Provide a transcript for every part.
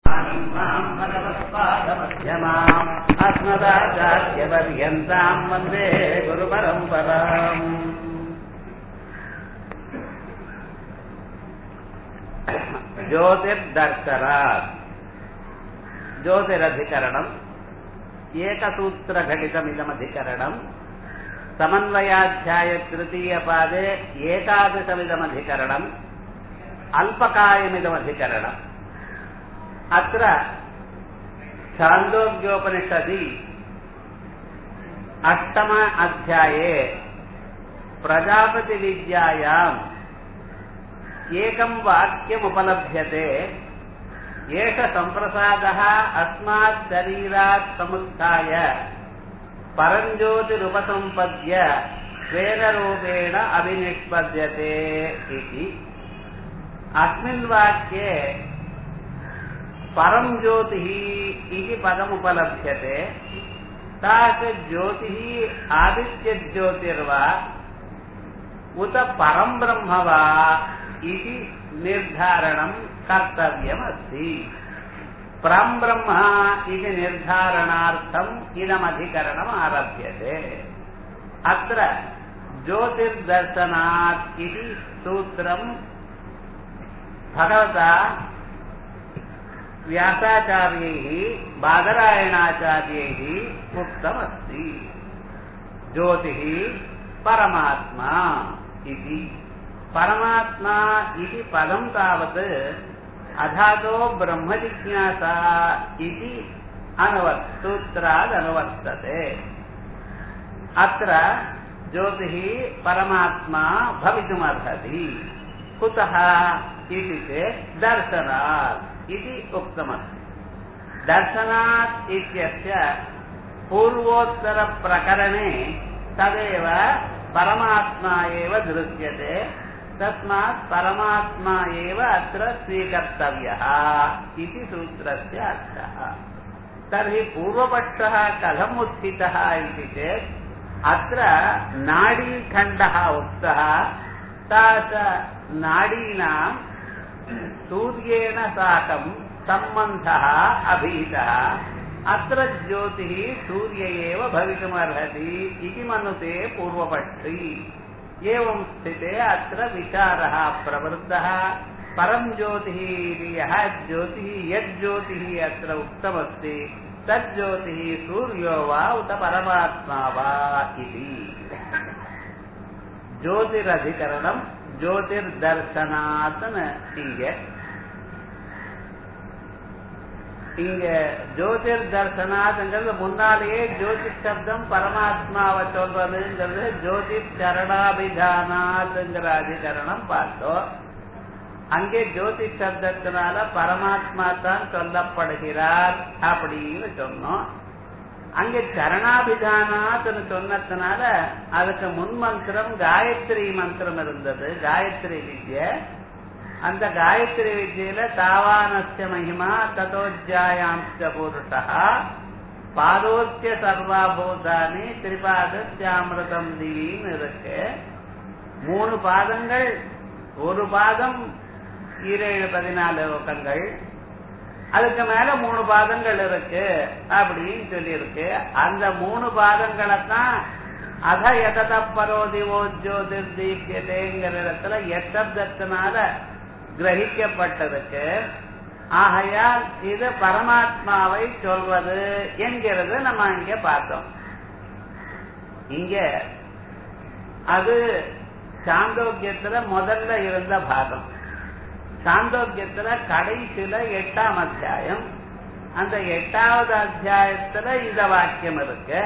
मध्यमाम् अस्मदाचार्यपर्यन्ताम् वन्दे गुरुपरम्पराम् ज्योतिर्दर्शनात् ज्योतिरधिकरणम् एकसूत्रघटितमिदमधिकरणम् समन्वयाध्यायतृतीयपादे एकादशमिदमधिकरणम् अल्पकायमिदमधिकरणम् अत्र छान्दोग्योपनिषदि अष्टम अध्याये प्रजापतिविद्यायाम् एकं वाक्यमुपलभ्यते एष सम्प्रसादः अस्मात् शरीरात् समुत्थाय परञ्ज्योतिरुपसम्पद्य स्वेन रूपेण अभिनिष्पद्यते इति अस्मिन् वाक्ये परं ज्योतिः इति पदमुपलभ्यते सा च ज्योतिः आदित्यज्योतिर्वा उत परं ब्रह्म वा इति निर्धारणं कर्तव्यमस्ति परं ब्रह्म इति निर्धारणार्थम् इदमधिकरणम् आरभ्यते अत्र ज्योतिर्दर्शनात् इति सूत्रं भगवता व्यासाचार्यैः बादरायणाचार्यैः उक्तमस्ति ज्योतिः परमात्मा इति परमात्मा इति पदं तावत् अधातो ब्रह्मजिज्ञासा इति अनुवर् सूत्रादनुवर्तते अत्र ज्योतिः परमात्मा भवितुमर्हति कुतः इति चेत् दर्शनात् इति उक्तमस्ति दर्शनात् इत्यस्य पूर्वोत्तरप्रकरणे तदेव परमात्मा एव दृश्यते तस्मात् परमात्मा एव अत्र स्वीकर्तव्यः इति सूत्रस्य अर्थः तर्हि पूर्वपक्षः कथम् उत्थितः इति चेत् अत्र नाडीखण्डः उक्तः सा च नाडीनां सूर्येण साकं सम्बन्धः अभीतः अत्र ज्योतिः सूर्य एव भवितुमर्हति इति मनुते पूर्वपक्षी एवं स्थिते अत्र विचारः प्रवृत्तः परं ज्योतिः इति यः ज्योतिः यज्ज्योतिः अत्र उक्तमस्ति तज्ज्योतिः सूर्यो वा उत परमात्मा वा इति ஜோதிரதிகரணம் ஜோதிர்தர்சனாத்னு இங்க இங்க ஜோதிர் தர்சனாத்ங்கிறது முன்னாலேயே ஜோதி சப்தம் பரமாத்மாவை சொல்றதுங்கிறது ஜோதி சரணாபிதானாத்ங்கிற அதிகரணம் பார்த்தோம் அங்கே ஜோதி சப்தத்தினால பரமாத்மா தான் சொல்லப்படுகிறார் அப்படின்னு சொன்னோம் அங்கே சரணாபிதானாத்னு சொன்னதுனால அதுக்கு முன் மந்திரம் காயத்ரி மந்திரம் இருந்தது காயத்ரி வித்ய அந்த காயத்ரி வித்யில தாவானஸ்ய மகிமா ததோஜாயாம்ச புருஷா பாதோத்திய சர்வாபூதானி திரிபாதத்யாமிரதம் திவின்னு இருக்கு மூணு பாதங்கள் ஒரு பாதம் ஈரேழு பதினாலு லோகங்கள் அதுக்கு மேல மூணு பாதங்கள் இருக்கு அப்படின்னு சொல்லியிருக்கு அந்த மூணு பாதங்களை தான் அத எதத பரோதிவோ ஜோதிர் தீபியதேங்கிற இடத்துல எத்தத்தினால கிரகிக்கப்பட்டிருக்கு ஆகையால் இது பரமாத்மாவை சொல்வது என்கிறது நம்ம இங்க பார்த்தோம் இங்க அது சாந்தோக்கியத்துல முதல்ல இருந்த பாகம் சாந்தோக்கியத்துல கடைசியில எட்டாம் அத்தியாயம் அந்த எட்டாவது அத்தியாயத்துல இந்த வாக்கியம் இருக்கு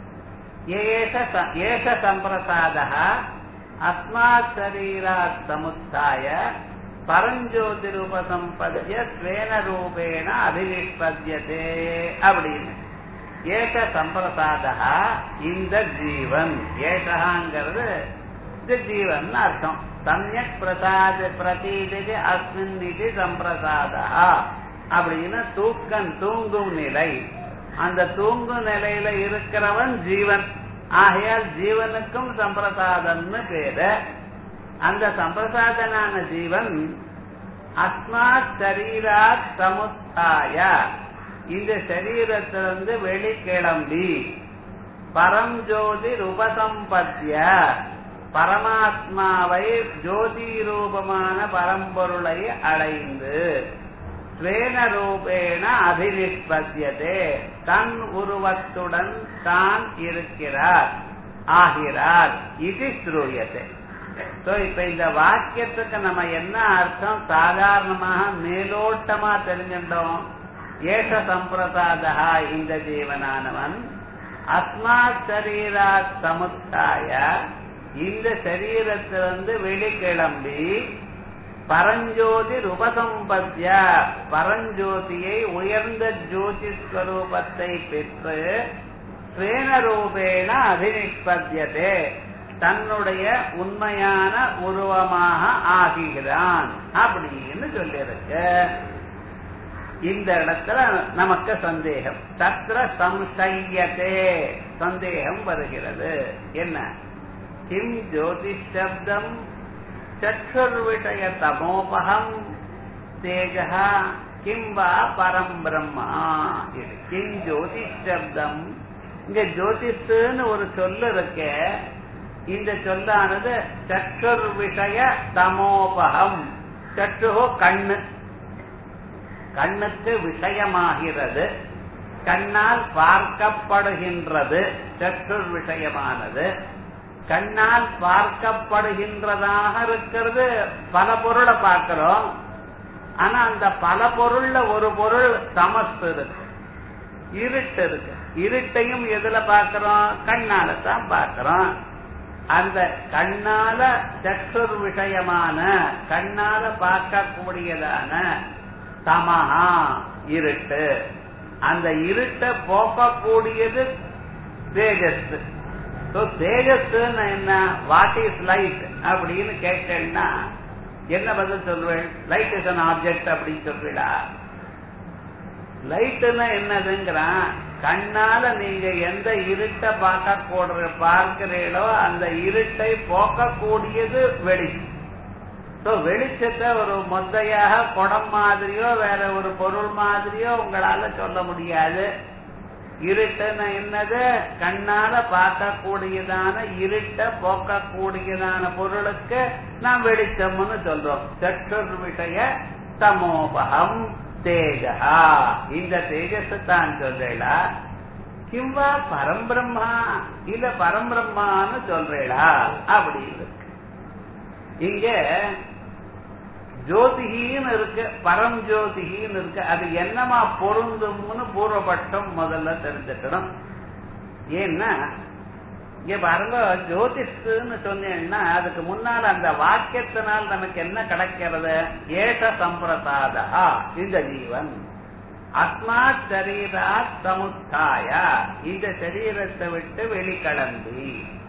ஏஷ சம்பிரசாத அஸ்மாத் சரீராத் சமுத்தாய பரஞ்சோதிருபசம்பத்திய ஸ்வேன ரூபேண அபினிஷ்பத்தியதே அப்படின்னு ஏஷ சம்பிரசாத இந்த ஜீவன் ஏஷகாங்கிறது இந்த ஜீவன் அர்த்தம் சமயக் பிரசாத பிரதீதிக்கு அஸ்மின் இது சம்பிரசாதா அப்படின்னு தூக்கம் தூங்கும் நிலை அந்த தூங்கும் நிலையில இருக்கிறவன் ஜீவன் ஆகையால் ஜீவனுக்கும் சம்பிரசாதம்னு பேரு அந்த சம்பிரசாதனான ஜீவன் அஸ்மாத் சரீராத் சமுத்தாய இந்த சரீரத்திலிருந்து வெளிக்கிளம்பி பரஞ்சோதி உபசம்பத்திய பரமாத்மாவை ஜோதி ரூபமான பரம்பொருளை அடைந்து ஸ்வேன ரூபேண அபினிஷ்பத்தியதே தன் உருவத்துடன் தான் இருக்கிறார் ஆகிறார் இது ஸ்ரூயத்தை சோ இப்ப இந்த வாக்கியத்துக்கு நம்ம என்ன அர்த்தம் சாதாரணமாக மேலோட்டமா தெரிஞ்சிட்டோம் ஏஷ சம்பிரதாதா இந்த ஜீவனானவன் அஸ்மாத் சரீராத் சமுத்தாய இந்த சரீரத்திலிருந்து வெளிக்கிளம்பி பரஞ்சோதி உபசம்பத்திய பரஞ்சோதியை உயர்ந்த ஜோதி ஸ்வரூபத்தை பெற்று ஸ்வேன ரூபேண அபினிஷ்பத்தியதே தன்னுடைய உண்மையான உருவமாக ஆகிறான் அப்படின்னு சொல்லியிருக்கு இந்த இடத்துல நமக்கு சந்தேகம் தத்திர சம்சையத்தே சந்தேகம் வருகிறது என்ன கிம் ஜோதிஷ் சப்தம் சற்றுர்விஷய தமோபகம் தேஜா கிம் வா பரம் பிரம்மா இது கிம் ஜோதிஷ் சப்தம் இங்க ஜோதிஷுன்னு ஒரு சொல்லு இருக்க இந்த சொல்லானது சற்றுர் விஷய தமோபகம் சற்றுகோ கண்ணு கண்ணுக்கு விஷயமாகிறது கண்ணால் பார்க்கப்படுகின்றது சற்றுர் விஷயமானது கண்ணால் பார்க்கப்படுகின்றதாக இருக்கிறது பல பொருளை பார்க்கிறோம் ஆனா அந்த பல பொருள்ல ஒரு பொருள் தமஸ் இருக்கு இருட்டு இருக்கு இருட்டையும் எதுல பார்க்கிறோம் கண்ணால தான் பார்க்கிறோம் அந்த கண்ணால சற்றுர் விஷயமான கண்ணால பார்க்கக்கூடியதான தமஹா இருட்டு அந்த இருட்டை போக்கக்கூடியது தேஜஸ் தேஜஸ் என்ன வாட் இஸ் லைட் அப்படின்னு கேட்டேன்னா என்ன பதில் சொல்வேன் லைட் இஸ் அன் ஆப்ஜெக்ட் அப்படின்னு சொல்றீடா லைட்டுன்னா என்னதுங்கிறான் கண்ணால நீங்க எந்த இருட்டை பார்க்க கூடுற பார்க்கிறீங்களோ அந்த இருட்டை போக்கக்கூடியது வெளிச்சம் ஸோ வெளிச்சத்தை ஒரு மொத்தையாக குடம் மாதிரியோ வேற ஒரு பொருள் மாதிரியோ உங்களால சொல்ல முடியாது இருட்டுன்னு என்னது கண்ணால பார்க்கக்கூடியதான இருட்டை போக்கக்கூடியதான பொருளுக்கு நாம் வெளிச்சம்னு சொல்றோம் சற்றுர் விஷய தமோபகம் தேஜா இந்த தேஜஸ் தான் சொல்றேளா கிம்வா பரம்பிரம்மா இல்ல பரம்பிரம்மான்னு சொல்றேளா அப்படின்னு இங்க ஜோதிகின்னு இருக்கு பரம் ஜோதிகின்னு இருக்கு அது என்னமா பொருந்தும்னு பூர்வபட்சம் முதல்ல தெரிஞ்சுக்கணும் ஏன்னா இங்க பாருங்க ஜோதிஷன்னு சொன்னீங்கன்னா அதுக்கு முன்னால அந்த வாக்கியத்தினால் நமக்கு என்ன கிடைக்கிறது ஏஷ சம்பிரசாதா இந்த ஜீவன் அஸ்மாத் சரீராத் சமுத்தாய இந்த சரீரத்தை விட்டு வெளிக்கடம்பி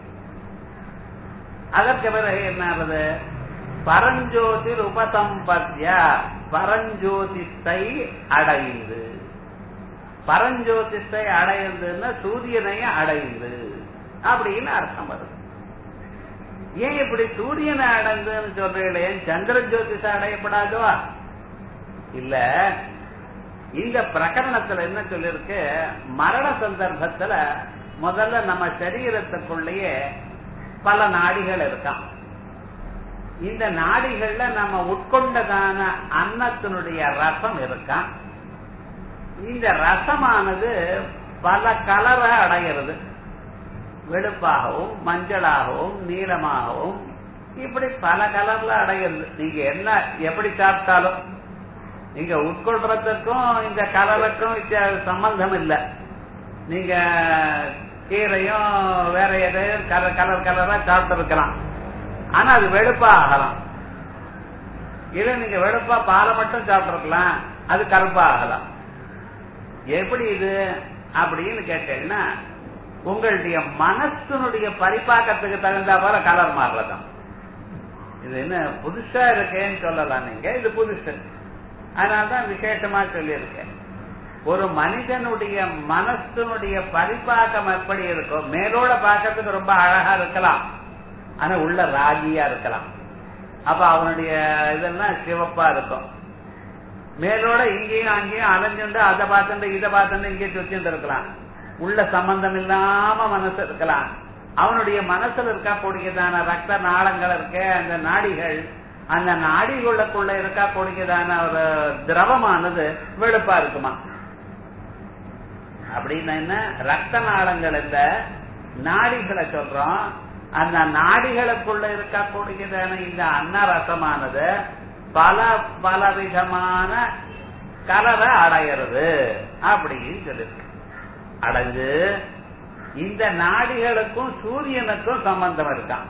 அதற்கு பிறகு என்ன ஆகுது பரஞ்சோதி உபசம்பத்திய பரஞ்சோதித்தை அடைந்து பரஞ்சோதித்தை அடைந்துன்னா சூரியனைய அடைந்து அப்படின்னு அர்த்தம் வருது ஏன் இப்படி சூரியனை அடைந்துன்னு சொல்றீங்களே சந்திர ஜோதிஷ அடையப்படாதோ இல்ல இந்த பிரகரணத்துல என்ன சொல்லிருக்கு மரண சந்தர்ப்பத்துல முதல்ல நம்ம சரீரத்துக்குள்ளேயே பல நாடிகள் இருக்கான் இந்த நாடிகள்ல நம்ம உட்கொண்டதான அன்னத்தினுடைய ரசம் இருக்கான் இந்த ரசமானது பல கலரை அடைகிறது வெளுப்பாகவும் மஞ்சளாகவும் நீளமாகவும் இப்படி பல கலர்ல அடைகிறது நீங்க என்ன எப்படி சாப்பிட்டாலும் நீங்க உட்கொள்றதுக்கும் இந்த கலருக்கும் சம்பந்தம் இல்லை நீங்க கீரையும் வேற எதையும் கலர் கலர் கலரா சாப்பிட்டு இருக்கலாம் ஆனா அது வெளுப்பா ஆகலாம் இல்ல நீங்க வெளுப்பா பாலை மட்டும் சாப்பிட்டுருக்கலாம் அது கருப்பா ஆகலாம் எப்படி இது அப்படின்னு கேட்டீங்கன்னா உங்களுடைய மனசனுடைய பரிபாக்கத்துக்கு தகுந்த போல கலர் மாறலாம் இது என்ன புதுசா இருக்கேன்னு சொல்லலாம் நீங்க இது புதுசு அதனால்தான் விசேஷமா சொல்லியிருக்கேன் ஒரு மனிதனுடைய மனசனுடைய பரிபாக்கம் எப்படி இருக்கும் மேலோட பார்க்கறதுக்கு ரொம்ப அழகா இருக்கலாம் ஆனா உள்ள ராகியா இருக்கலாம் அப்ப அவனுடைய இதெல்லாம் சிவப்பா இருக்கும் மேலோட இங்கேயும் அங்கேயும் அலைஞ்சுண்டு அதை பார்த்துட்டு இதை பார்த்துட்டு இங்கே சுத்திட்டு இருக்கலாம் உள்ள சம்பந்தம் இல்லாம மனசு இருக்கலாம் அவனுடைய மனசுல இருக்கக்கூடியதான ரத்த நாளங்கள் இருக்க அந்த நாடிகள் அந்த நாடிகளுக்குள்ள இருக்கக்கூடியதான ஒரு திரவமானது வெளுப்பா இருக்குமா அப்படின்னா என்ன ரத்த நாளங்கள் இல்ல நாடிகளை சொல்றோம் அந்த நாடிகளுக்குள்ள இருக்கக்கூடியதான இந்த அன்னரசமானது பல பல விதமான கலரை அடையிறது அப்படின்னு சொல்லிருக்கு அடைஞ்சு இந்த நாடிகளுக்கும் சூரியனுக்கும் சம்பந்தம் இருக்கான்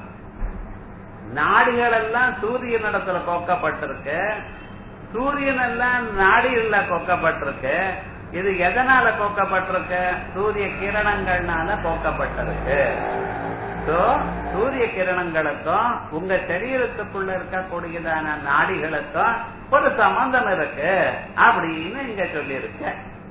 நாடிகள் எல்லாம் சூரியன் இடத்துல கொக்கப்பட்டிருக்கு சூரியன் எல்லாம் நாடிகள்ல கொக்கப்பட்டிருக்கு இது எதனால கொக்கப்பட்டிருக்கு சூரிய கிரணங்கள்னால கொக்கப்பட்டிருக்கு சோ சூரிய கிரணங்களுக்கும் உங்க சரீரத்துக்குள்ள இருக்கக்கூடியதான நாடிகளுக்கும் ஒரு சம்பந்தம் இருக்கு அப்படின்னு இங்க சொல்லியிருக்க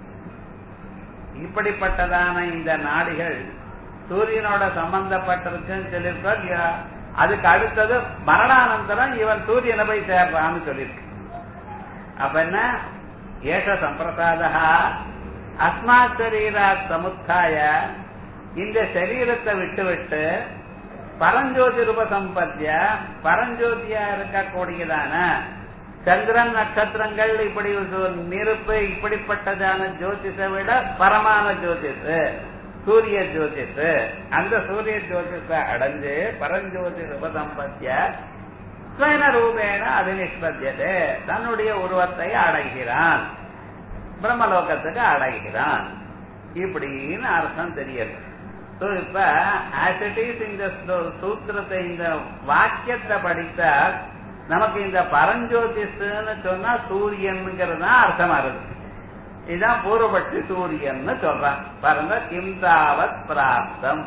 இப்படிப்பட்டதான இந்த நாடிகள் சூரியனோட சம்பந்தப்பட்டிருக்குன்னு சொல்லியிருக்கோம் இல்லையா அதுக்கு அடுத்தது மரணானந்தரம் இவன் சூரியனை போய் சேர்றான்னு சொல்லியிருக்கு அப்ப என்ன ஏஷ சம்பிரசாதா அஸ்மாத் சரீராத் சமுத்தாய இந்த சரீரத்தை விட்டு விட்டு பரஞ்சோதி ரூப சம்பத்திய பரஞ்சோதியா இருக்கக்கூடியதான சந்திரன் நட்சத்திரங்கள் இப்படி ஒரு நெருப்பு இப்படிப்பட்டதான ஜோதிஷை விட பரமான ஜோதிஷ் சூரிய ஜோதிஷ் அந்த சூரிய ஜோதிஷ அடைஞ்சு பரஞ்சோதி ரூப சம்பத்திய ஸ்வயன ரூபேன அபினிஷ்பத்தியதே தன்னுடைய உருவத்தை அடைகிறான் பிரம்மலோகத்துக்கு அடைகிறான் இப்படின்னு அர்த்தம் தெரியுது So, இப்ப as it is இந்த சூ- சூத்திரத்தை இந்த வாக்கியத்தை படித்தா நமக்கு இந்த பரஞ்சோதிஷ்னு சொன்னா சூரியன்ங்கிறது தான் அர்த்தமா இருக்கு இதுதான் பூர்வபட்சி சூரியன்னு சொல்றான் பாருங்க கிம் தாவத் பிராப்தம்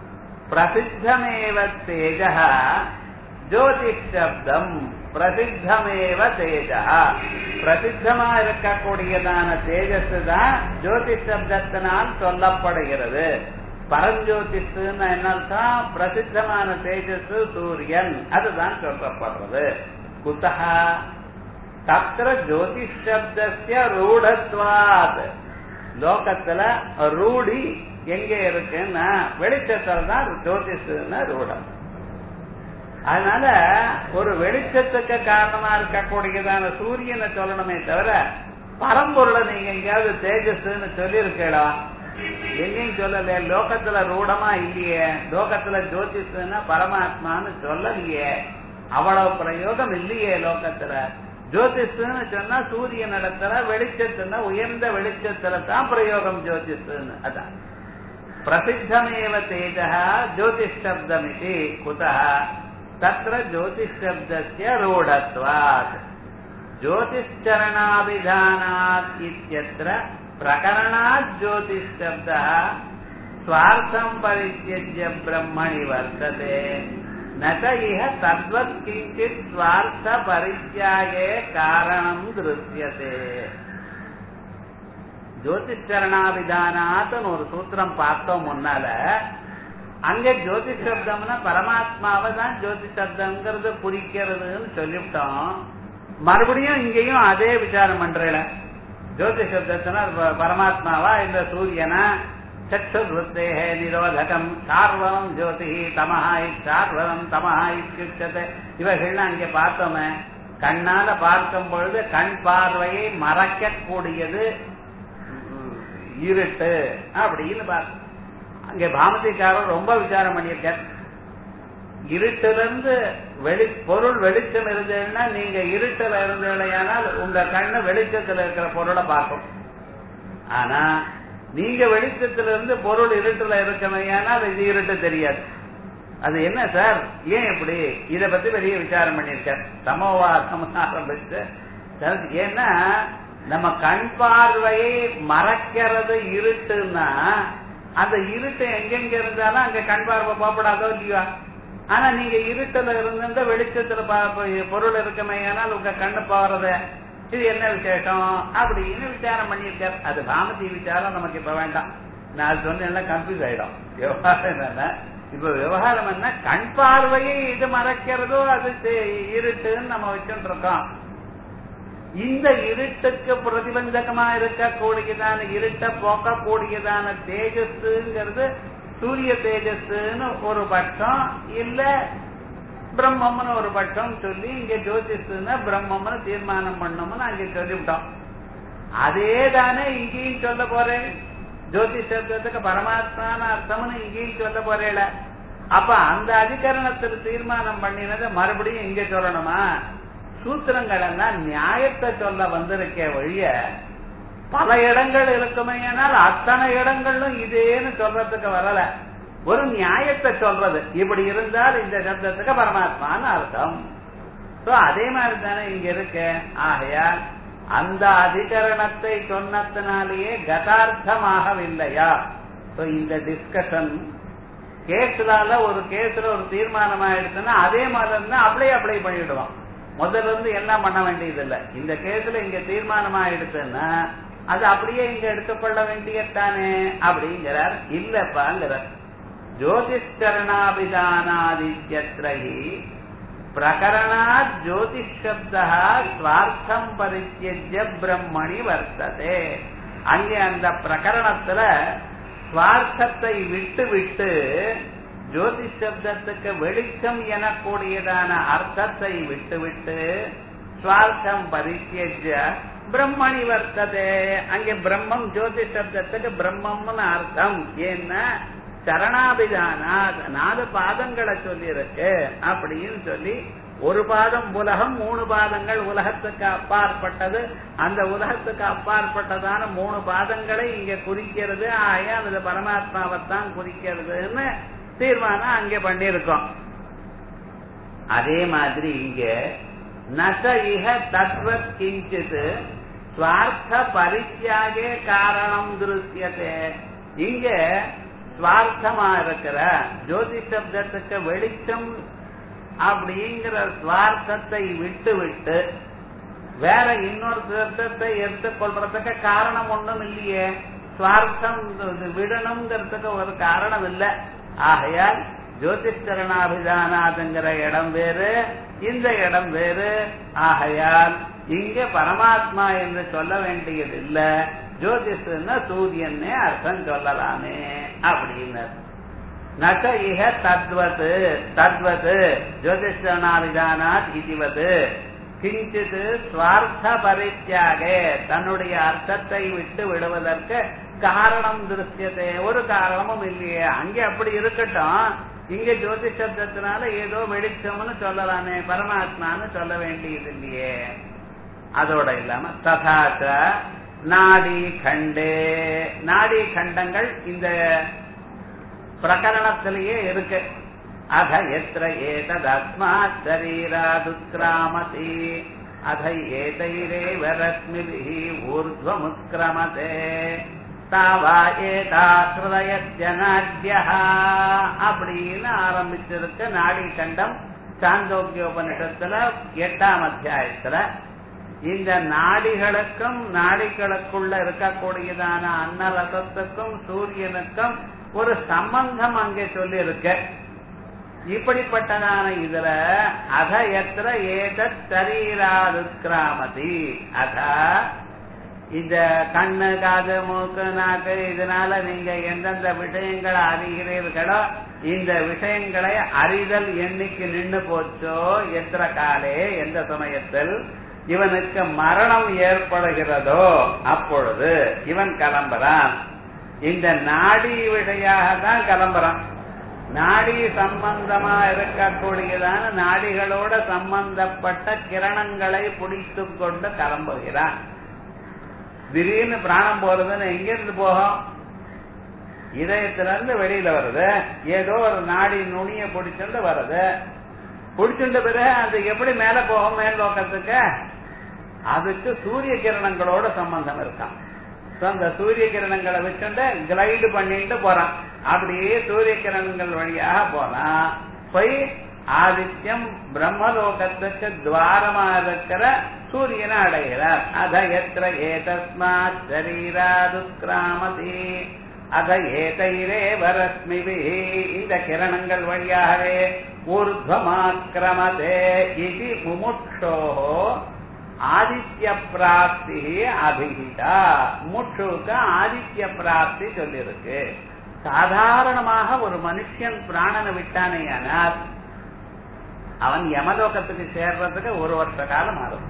பிரசித்தமேவ தேஜ ஜோதிஷப்தம் பிரசித்தமேவ தேஜ பிரசித்தமா இருக்கக்கூடியதான தேஜஸ் தான் ஜோதிஷ் சப்தத்தினால் சொல்லப்படுகிறது பரஞ்சோதிஷுன்னு என்ன அர்த்தம் பிரசித்தமான தேஜஸ் சூரியன் அதுதான் சொல்லப்படுறது குத்தகா தத்திர ஜோதிஷ் சப்தஸ்ய ரூடத்வாத் லோகத்துல ரூடி எங்க இருக்குன்னா வெளிச்சத்துல தான் ஜோதிஷுன்னு ரூடம் அதனால ஒரு வெளிச்சத்துக்கு காரணமா இருக்கக்கூடியதான சூரியனை சொல்லணுமே தவிர பரம்பொருளை நீங்க எங்கேயாவது தேஜஸ்ன்னு சொல்லியிருக்கடா எங்கேயும் சொல்லல லோகத்துல ரூடமா இல்லையே லோகத்துல ஜோதிஷன்னா பரமாத்மான்னு சொல்லலையே அவ்வளவு பிரயோகம் இல்லையே லோகத்துல ஜோதிஷன்னு சொன்னா சூரியன் இடத்துல வெளிச்சத்துன்னா உயர்ந்த வெளிச்சத்துல தான் பிரயோகம் ஜோதிஷன்னு அதான் பிரசித்தமேவ தேஜ ஜோதிஷப்தமிதி குதः தத்ர ஜோதிஷப்தஸ்ய ரூಢத்வாத் ज्योतिश्चरणाभिधानात् इत्यत्र प्रकरणात् ज्योतिश्शब्दः स्वार्थम् परित्यज्य ब्रह्मणि वर्तते न च इह तद्वत् किञ्चित् स्वार्थपरित्यागे कारणम् दृश्यते ஜோதிஷரணாபிதானாத்னு ஒரு சூத்திரம் பார்த்தோம் முன்னால அங்க ஜோதிஷ் சப்தம்னா பரமாத்மாவை தான் ஜோதிஷ் சப்தம்ங்கிறது குறிக்கிறதுன்னு சொல்லிவிட்டோம் மறுபடியும் இங்கேயும் அதே விசாரம் பண்றேன் ஜோதிஷ் சப்தத்தினா ப- பரமாத்மாவா இந்த சூரியனா சக்ஷுர்வத்தேஹ நிரோதகம் சார்வம் ஜோதி தமஹா சார்வம் தமஹா இத்தியுச்சதே இவைகள்லாம் அங்கே பார்த்தோமே கண்ணால பார்க்கும் பொழுது கண் பார்வையை மறைக்கக்கூடியது உம், இருட்டு அப்படின்னு பார்க்க அங்க பாமதிக்காரர் ரொம்ப விசாரம் பண்ணியிருக்கார் இருட்டுல இருந்து வெளி பொருள் வெளிச்சம் இருந்ததுன்னா நீங்க இருட்டுல இருந்தீங்களேயானால் உங்க கண்ணு வெளிச்சத்துல இருக்கிற பொருளை பார்க்கும் ஆனா நீங்க வெளிச்சத்துல இருந்து பொருள் இருட்டுல இருக்கமையானால் இது இருட்டு தெரியாது அது என்ன சார் ஏன் இப்படி இத பத்தி பெரிய விசாரம் பண்ணியிருக்கார் சமவாசம் ஆரம்பிச்சு அதாவது ஏன்னா நம்ம கண் பார்வையை மறைக்கிறது இருட்டுன்னா அந்த இருட்டு எங்கெங்க இருந்தாலும் அங்க கண் பார்வை போகப்படாதோ இல்லையா ஆனா நீங்க இருட்டுல இருந்திருந்த வெளிச்சத்துல பா- பொருள் இருக்குமே ஆனால் உங்க கண்ணு போறது இது என்ன விசேஷம் அப்படின்னு விசாரம் பண்ணியிருக்கார் அது பாமதி விசாரம் நமக்கு இப்ப வேண்டாம் நான் அது சொன்னேன் கன்ஃபியூஸ் ஆயிடும் விவகாரம் என்னன்னா இப்ப விவகாரம் என்ன கண் பார்வையை இது மறைக்கிறதோ அது தெ- இருட்டுன்னு நம்ம வச்சுட்டு இருக்கோம் இந்த இருட்டுக்கு பிரதிபந்தகமா இருக்கக்கூடியதான இருட்டை போக்கக்கூடியதான தேஜஸ்ங்கிறது சூரிய தேஜஸ்ன்னு ஒரு பட்சம் இல்ல பிரம்மம்னு ஒரு பட்சம் சொல்லி இங்க ஜோதிஷுன்னா பிரம்மம்னு தீர்மானம் பண்ணோம்னு அங்க சொல்லிவிட்டோம் அதே தானே இங்கேயும் சொல்ல போறேன் ஜோதி சப்தத்துக்கு பரமாத்மான அர்த்தம்னு இங்கேயும் சொல்ல போறேல அப்ப அந்த அதிகரணத்தில் தீர்மானம் பண்ணினதை மறுபடியும் இங்க சொல்லணுமா சூத்திரங்கள் எல்லாம் நியாயத்தை சொல்ல வந்திருக்கே வழிய பல இடங்கள் இருக்குமே ஆனால் அத்தனை இடங்களும் இதேன்னு சொல்றதுக்கு வரல ஒரு நியாயத்தை சொல்றது இப்படி இருந்தால் இந்த சப்தத்துக்கு பரமாத்மான்னு அர்த்தம் சோ அதே மாதிரி தானே இங்க இருக்கு ஆகையால் அந்த அதிகரணத்தை சொன்னத்தினாலேயே கதார்த்தமாகவில்லையா சோ இந்த டிஸ்கஷன் கேஸ்லால ஒரு கேஸ்ல ஒரு தீர்மானம் ஆயிடுச்சுன்னா அதே மாதிரி தான் அப்ளை அப்ளை பண்ணிடுவோம் முதல்ல இருந்து எல்லாம் பண்ண வேண்டியது இல்ல இந்த கேஸ்ல இங்க தீர்மானம் ஆயிடுச்சுன்னா அது அப்படியே இங்க எடுத்துக்கொள்ள வேண்டியதானே அப்படிங்கிறார் இல்லப்பாங்கிறார் ஜோதிஷ்கரணாபிதானாதித்யத்ரஹி பிரகரணாத் ஜோதிஷ் சப்தா ஸ்வார்த்தம் பரித்தியஜ்ய பிரம்மணி வர்த்ததே அங்கே அந்த பிரகரணத்துல சுவார்த்தத்தை விட்டு விட்டு ஜோதிஷ் சப்தத்துக்கு வெளிச்சம் எனக்கூடியதான அர்த்தத்தை விட்டு விட்டு சுவார்த்தம் பரித்தியஜ பிரம்மணி வர்த்ததே அங்கே பிரம்மம் ஜோதிஷ் சப்தத்துக்கு பிரம்மம்னு அர்த்தம் ஏன்னா சரணாபிதானா நாலு பாதங்களை சொல்லி இருக்கு அப்படின்னு சொல்லி ஒரு பாதம் உலகம் மூணு பாதங்கள் உலகத்துக்கு அப்பாற்பட்டது அந்த உலகத்துக்கு அப்பாற்பட்டதான மூணு பாதங்களை இங்க குறிக்கிறது ஆகையால் அது பரமாத்மாவைத்தான் குறிக்கிறதுன்னு தீர்மானம் அங்கே பண்ணியிருக்கோம் அதே மாதிரி இங்க நச இக தத்வத் கிஞ்சித் சுவார்த்த பரித்தியாகே காரணம் திருஷ்யத்தே இங்க சுவார்த்தமா இருக்கிற ஜோதி சப்தத்துக்கு வெளிச்சம் அப்படிங்கிற சுவார்த்தத்தை விட்டு விட்டு வேற இன்னொரு சப்தத்தை எடுத்துக்கொள்றதுக்கு காரணம் ஒண்ணும் இல்லையே சுவார்த்தம் விடணுங்கிறதுக்கு ஒரு காரணம் இல்லை ஆகையால் ஜோதிஷரணாபிதானாதுங்கிற இடம் வேறு இந்த இடம் வேறு ஆகையால் இங்க பரமாத்மா என்று சொல்ல வேண்டியது இல்ல ஜோதிஷன்னா சூரியன்னே அர்த்தம் சொல்லலாமே அப்படின்னு நக இக தத்வத் தத்வத் ஜோதிஷனாவிதானாத் இதுவது கிஞ்சித் சுவார்த்த பரித்தியாக தன்னுடைய அர்த்தத்தை விட்டு விடுவதற்கு காரணம் திருஷ்யத்தை ஒரு காரணமும் இல்லையே அங்கே அப்படி இருக்கட்டும் இங்க ஜோதி சப்தத்தினால ஏதோ வெளிச்சம்னு சொல்லலாமே பரமாத்மான்னு சொல்ல வேண்டியது இல்லையே அதோட இல்லாம ததாச்ச நாடி கண்டே நாடி கண்டங்கள் இந்த பிரகரணத்திலேயே இருக்கு அத எத்திர ஏததஸ்மாத் சரீராதுக்கிராமதி அத ஏதைரேவ ரத்மிபிஹி ஊர்ಧ್ವமுத்கிரமதே தாவா ஏதா ஹிருதயத்யநாட்யா அப்படின்னு ஆரம்பிச்சிருக்க நாடி கண்டம் சாந்தோக்கியோபனிஷத்துல எட்டாம் அத்தியாயத்துல இந்த நாடிகளுக்கும் நாடிகளுக்குள்ள இருக்கக்கூடியதான அன்னரசத்துக்கும் சூரியனுக்கும் ஒரு சம்பந்தம் அங்கே சொல்லி இருக்கு இப்படிப்பட்டதான இதுல அத எத்திர ஏத சரீராதுக்கிராமதி அத இந்த கண்ணு காது மூக்கு நாக்கு இதனால நீங்க எந்தெந்த விஷயங்களை அறிகிறீர்களோ இந்த விஷயங்களை அறிதல் எண்ணிக்கு நின்று போச்சோ எத்திர காலே எந்த சமயத்தில் இவனுக்கு மரணம் ஏற்படுகிறதோ அப்பொழுது இவன் கிளம்புறான் இந்த நாடி விடையாக தான் கிளம்புறான் நாடி சம்பந்தமா இருக்கக்கூடியதான நாடிகளோட சம்பந்தப்பட்ட கிரணங்களை பிடித்து கொண்டு கிளம்புகிறான் திடீர்னு பிராணம் போறதுன்னு எங்க இருந்து போகும் இதயத்துல இருந்து வெளியில வருது ஏதோ ஒரு நாடி நுனிய பிடிச்சுட்டு வருது பிடிச்சுட்ட பிறகு அது எப்படி மேல போகும் மேல் நோக்கத்துக்கு அதுக்கு சூரிய கிரணங்களோட சம்பந்தம் இருக்கான் அந்த சூரிய கிரணங்களை வச்சுட்டு கிளைடு பண்ணிட்டு போறான் அப்படியே சூரிய கிரணங்கள் வழியாக போறான் போய் ஆதித்யம் பிரம்மலோகத்துக்கு துவாரமா இருக்கிற சூரியனை அடைகிறார் அத எத்திர ஏதஸ்மாத் சரீராதுக்கிராமதி அத ஏதைரே வரஸ்மிபி இந்த கிரணங்கள் வழியாகவே ஊர்துவமாக்கிரமதே இது முமுட்சோ ஆதித்ய பிராப்தி அபிஹிதா முற்றுக்கு ஆதித்ய பிராப்தி சொல்லியிருக்கு சாதாரணமாக ஒரு மனுஷன் பிராணனை விட்டானேயானால் அவன் யமலோகத்துக்கு சேர்றதுக்கு ஒரு வருஷ காலம் ஆகும்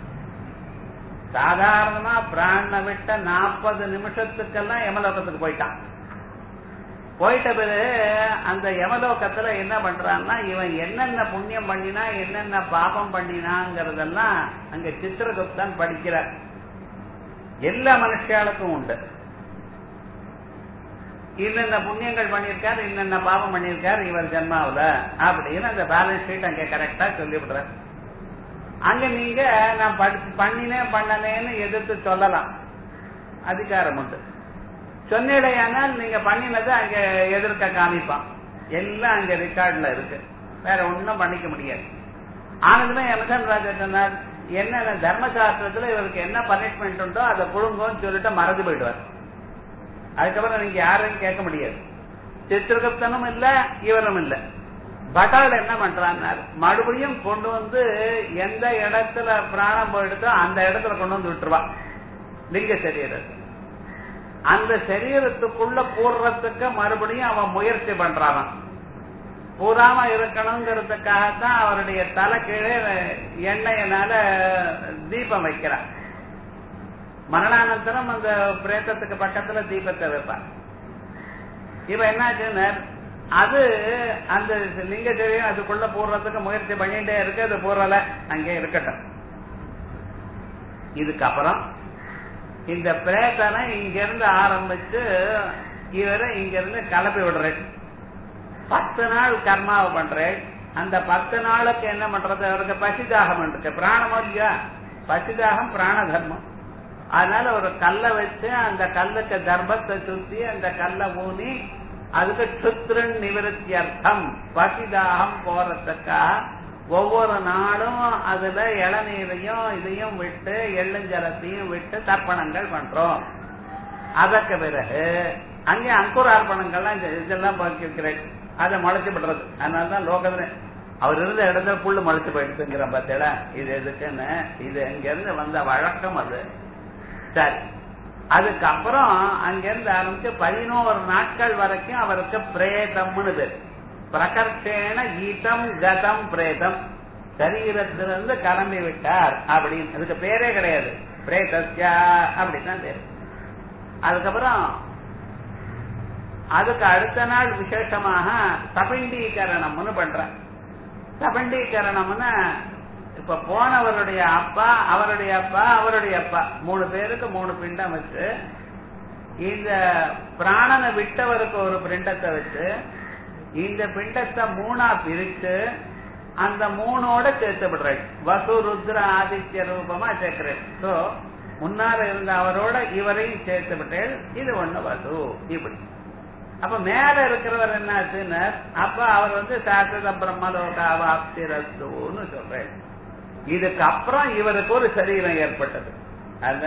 சாதாரணமா பிராணனை விட்ட நாற்பது நிமிஷத்துக்கெல்லாம் யமலோகத்துக்கு போயிட்டான் போயிட்ட பிறகு அந்த யமலோகத்துல என்ன பண்றான்னா இவன் என்னென்ன புண்ணியம் பண்ணினா என்னென்ன பாபம் பண்ணினாங்கிறதெல்லாம் அங்க சித்திரகுப்தன் படிக்கிறார் எல்லா மனுஷாளுக்கும் உண்டு இன்னென்ன புண்ணியங்கள் பண்ணியிருக்கார் இன்னென்ன பாவம் பண்ணியிருக்கார் இவர் ஜென்மாவுல அப்படின்னு அந்த பேலன்ஸ் ஷீட் அங்க கரெக்டா சொல்லிவிடுறார் அங்க நீங்க நான் படி- பண்ணினேன் பண்ணலேன்னு எதிர்த்து சொல்லலாம் அதிகாரம் உண்டு சொன்னிடையானால் நீங்க பண்ணினதை அங்க எதிர்க்க காமிப்பான் எல்லாம் அங்க ரெக்கார்ட்ல இருக்கு வேற ஒண்ணும் பண்ணிக்க முடியாது ஆனதுமே எமகன் ராஜா சொன்னார் என்னென்ன தர்மசாஸ்திரத்துல இவருக்கு என்ன பனிஷ்மெண்ட் உண்டோ அதை புழுங்கோன்னு சொல்லிட்டு மறந்து போயிடுவார் அதுக்கப்புறம் நீங்க யாரையும் கேட்க முடியாது சித்திரகுப்தனும் இல்ல இவரும் இல்ல பட்டால் என்ன பண்றான்னார் மறுபடியும் கொண்டு வந்து எந்த இடத்துல பிராணம் போயிடுதோ அந்த இடத்துல கொண்டு வந்து விட்டுருவா லிங்க சரீரத்தை அந்த சரீரத்துக்குள்ள பூர்றதுக்கு மறுபடியும் அவன் முயற்சி பண்றான் பூராம இருக்கணுங்கிறதுக்காகத்தான் அவருடைய தலை கீழே எண்ணெயினால தீபம் வைக்கிறான் மரணானந்தரம் அந்த பிரேத்தத்துக்கு பக்கத்துல தீபத்தை வைப்பான் இப்ப என்னாச்சுன்னு அது அந்த லிங்க சரீரம் அதுக்குள்ள போடுறதுக்கு முயற்சி பண்ணிட்டே இருக்கு அது போறல அங்கே இருக்கட்டும் இதுக்கப்புறம் இந்த பிரேத்தனை இங்க இருந்து ஆரம்பிச்சு இவரை இங்க இருந்து கிளப்பி விடுறேன் பத்து நாள் கர்மாவை பண்றேன் அந்த பத்து நாளுக்கு என்ன பண்றது அவருக்கு பசிதாகம் இருக்கு பிராணமோ இல்லையா பசிதாகம் பிராண தர்மம் அதனால ஒரு கல்லை வச்சு அந்த கல்லுக்கு கர்ப்பத்தை சுத்தி அந்த கல்லை ஊனி அதுக்கு சுத்திரன் நிவர்த்தி அர்த்தம் பசிதாகம் போறதுக்காக ஒவ்வொரு நாளும் அதுல இளநீரையும் இதையும் விட்டு எள்ளுஞ்சலத்தையும் விட்டு தர்ப்பணங்கள் பண்றோம் அதற்கு பிறகு அங்கே அங்குரார்ப்பணங்கள்லாம் இந்த இதெல்லாம் பார்க்கிறேன் அதை முளைச்சு விடுறது அதனாலதான் லோகத்துல அவர் இருந்த இடத்துல புல்லு முளைச்சு போயிடுச்சுங்கிற பார்த்தேடா இது எதுக்குன்னு இது இங்க இருந்து வந்த வழக்கம் அது சரி அதுக்கப்புறம் அங்கிருந்து ஆரம்பிச்சு பதினோரு நாட்கள் வரைக்கும் அவருக்கு பிரேதம்னு பேர் பிரகர்ஷேன ஈதம் கதம் பிரேதம் சரீரத்திலிருந்து கிளம்பி விட்டார் அப்படின்னு அதுக்கு பேரே கிடையாது பிரேதஸ்யா அப்படித்தான் பேரு அதுக்கப்புறம் அதுக்கு அடுத்த நாள் விசேஷமாக தபிண்டீகரணம்னு பண்றேன் தபிண்டீகரணம்னு இப்ப போனவருடைய அப்பா அவருடைய அப்பா அவருடைய அப்பா மூணு பேருக்கு மூணு பிண்டம் வச்சு இந்த பிராணனை விட்டவருக்கு ஒரு பிண்டத்தை வச்சு இந்த பிண்டத்தை மூணா பிரிச்சு அந்த மூணோட சேர்த்து விடுறேன் வசு ருத்ர ஆதித்ய ரூபமா சேர்க்கிறேன் சோ முன்னால இருந்த அவரோட இவரையும் சேர்த்து விட்டேன் இது ஒண்ணு வசு இப்படி அப்ப மேல இருக்கிறவர் என்னாச்சுன்னு அப்ப அவர் வந்து சாஸ்திர பிரம்மலோகாவாப்திரஸ்துன்னு சொல்றேன் இதுக்கு அப்புறம் இவருக்கு ஒரு சரீரம் ஏற்பட்டது அந்த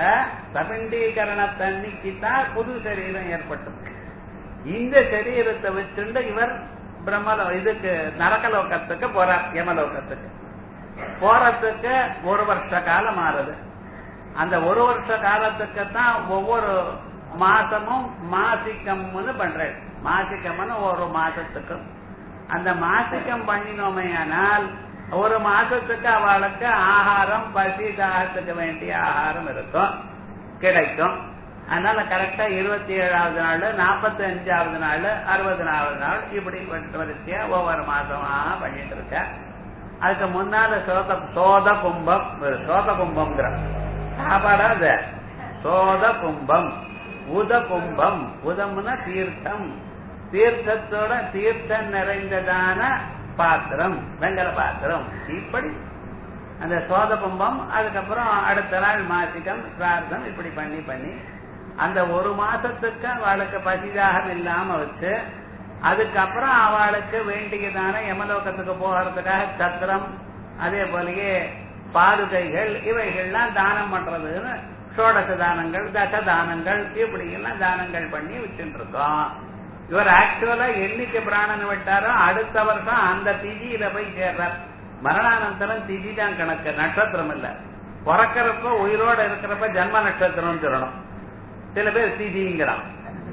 சபிண்டீகரணத்தன்னைக்கு தான் புது சரீரம் ஏற்பட்டது இந்த சரீரத்தை வச்சுண்டு இவர் பிரம்மலோ இதுக்கு நரகலோகத்துக்கு போறார் யமலோகத்துக்கு போறதுக்கு ஒரு வருஷ காலம் ஆறுது அந்த ஒரு வருஷ காலத்துக்கு தான் ஒவ்வொரு மாசமும் மாசிக்கம்னு பண்றேன் மாசிக்கம்னு ஒரு மாசத்துக்கும் அந்த மாசிக்கம் பண்ணினோமே ஆனால் ஒரு மாசத்துக்கு அவளுக்கு ஆகாரம் பசி தாகத்துக்கு வேண்டிய ஆகாரம் இருக்கும் கிடைக்கும் அதனால கரெக்டா இருபத்தி ஏழாவது நாள் நாற்பத்தி அஞ்சாவது நாள் அறுபதாவது நாள் இப்படி வரிசையா ஒவ்வொரு மாசமா பண்ணிட்டு இருக்க அதுக்கு முன்னால சோத சோத கும்பம் சோத கும்பம்ங்கிற சாப்பாடா அது சோத கும்பம் உத கும்பம் உதம்னா தீர்த்தம் தீர்த்தத்தோட தீர்த்தம் நிறைந்ததான பாத்திரம் வெங்கல பாத்திரம் இப்படி அந்த சோத கும்பம் அதுக்கப்புறம் அடுத்த நாள் மாசிக்கம் பிரார்த்தம் இப்படி பண்ணி பண்ணி அந்த ஒரு மாசத்துக்கு அவளுக்கு பசிதாகம் இல்லாம வச்சு அதுக்கப்புறம் அவளுக்கு வேண்டியதான யமலோகத்துக்கு போகிறதுக்காக சத்திரம் அதே போலயே பாதுகைகள் இவைகள்லாம் தானம் பண்றதுன்னு சோடச தானங்கள் தச தானங்கள் இப்படி எல்லாம் தானங்கள் பண்ணி வச்சுட்டு இருக்கோம் இவர் ஆக்சுவலா என்னைக்கு பிராணன் விட்டாரோ அடுத்த வருஷம் அந்த திதியில போய் சேர்றார் மரணானந்தரம் திதி தான் கணக்கு நட்சத்திரம் இல்ல பிறக்கிறப்ப உயிரோட இருக்கிறப்ப ஜன்ம நட்சத்திரம் சொல்லணும் சில பேர் திதிங்கிறான்